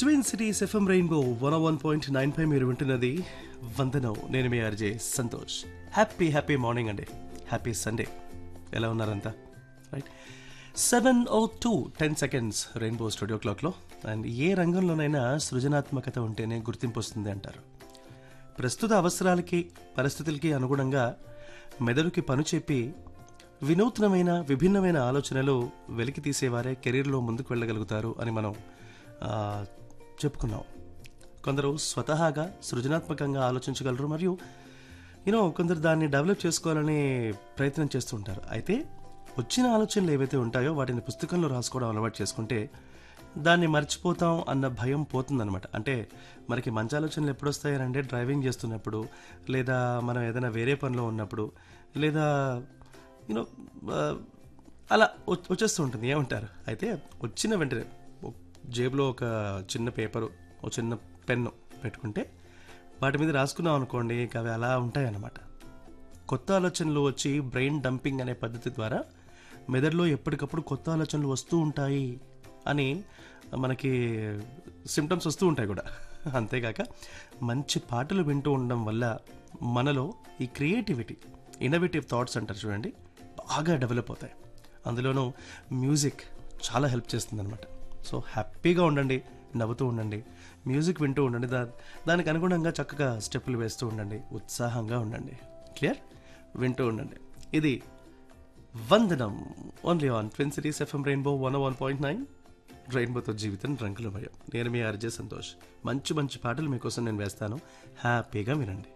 twin cities FM rainbow one one point nine five మీరు వింటున్నది వందనం నేను మీ RJ Santosh happy happy morning అండి హ్యాపీ సండే ఎలా ఉన్నారంతా right seven oh two ten seconds rainbow studio క్లాక్లో అండ్ ఏ రంగంలోనైనా సృజనాత్మకత ఉంటేనే గుర్తింపు వస్తుంది అంటారు ప్రస్తుత అవసరాలకి పరిస్థితులకి అనుగుణంగా మెదడుకి పని చెప్పి వినూత్నమైన విభిన్నమైన ఆలోచనలు వెలికి తీసేవారే కెరీర్లో ముందుకు వెళ్ళగలుగుతారు అని మనం ఆ, చెప్పుకున్నాం కొందరు స్వతహాగా సృజనాత్మకంగా ఆలోచించగలరు మరియు యూనో కొందరు దాన్ని డెవలప్ చేసుకోవాలని ప్రయత్నం చేస్తూ ఉంటారు అయితే వచ్చిన ఆలోచనలు ఏవైతే ఉంటాయో వాటిని పుస్తకంలో రాసుకోవడం అలవాటు చేసుకుంటే దాన్ని మర్చిపోతాం అన్న భయం పోతుందన్నమాట అంటే మనకి మంచి ఆలోచనలు ఎప్పుడు వస్తాయనంటే డ్రైవింగ్ చేస్తున్నప్పుడు లేదా మనం ఏదైనా వేరే పనిలో ఉన్నప్పుడు లేదా యూనో అలా వ- వచ్చేస్తూ ఉంటుంది ఏమంటారు అయితే వచ్చిన వెంటనే ఒక జేబులో ఒక చిన్న పేపరు ఒక చిన్న పెన్ను పెట్టుకుంటే వాటి మీద రాసుకున్నాం అనుకోండి ఇక అవి అలా ఉంటాయన్నమాట కొత్త ఆలోచనలు వచ్చి బ్రెయిన్ డంపింగ్ అనే పద్ధతి ద్వారా మెదడులో ఎప్పటికప్పుడు కొత్త ఆలోచనలు వస్తూ ఉంటాయి అని మనకి సిమ్టమ్స్ వస్తూ ఉంటాయి కూడా అంతేకాక మంచి పాటలు వింటూ ఉండడం వల్ల మనలో ఈ క్రియేటివిటీ ఇన్నోవేటివ్ థాట్స్ అంటారు చూడండి బాగా డెవలప్ అవుతాయి అందులోనూ మ్యూజిక్ చాలా హెల్ప్ చేస్తుంది అనమాట సో హ్యాపీగా ఉండండి నవ్వుతూ ఉండండి మ్యూజిక్ వింటూ ఉండండి దా దానికి అనుగుణంగా చక్కగా స్టెప్పులు వేస్తూ ఉండండి ఉత్సాహంగా ఉండండి క్లియర్ వింటూ ఉండండి ఇది వందనం only on twin cities FM rainbow one one point nine రెయిన్బోతో జీవితం రంగులమయం నేను మీ ఆర్జే సంతోష్ మంచి మంచి పాటలు మీకోసం నేను వేస్తాను హ్యాపీగా వినండి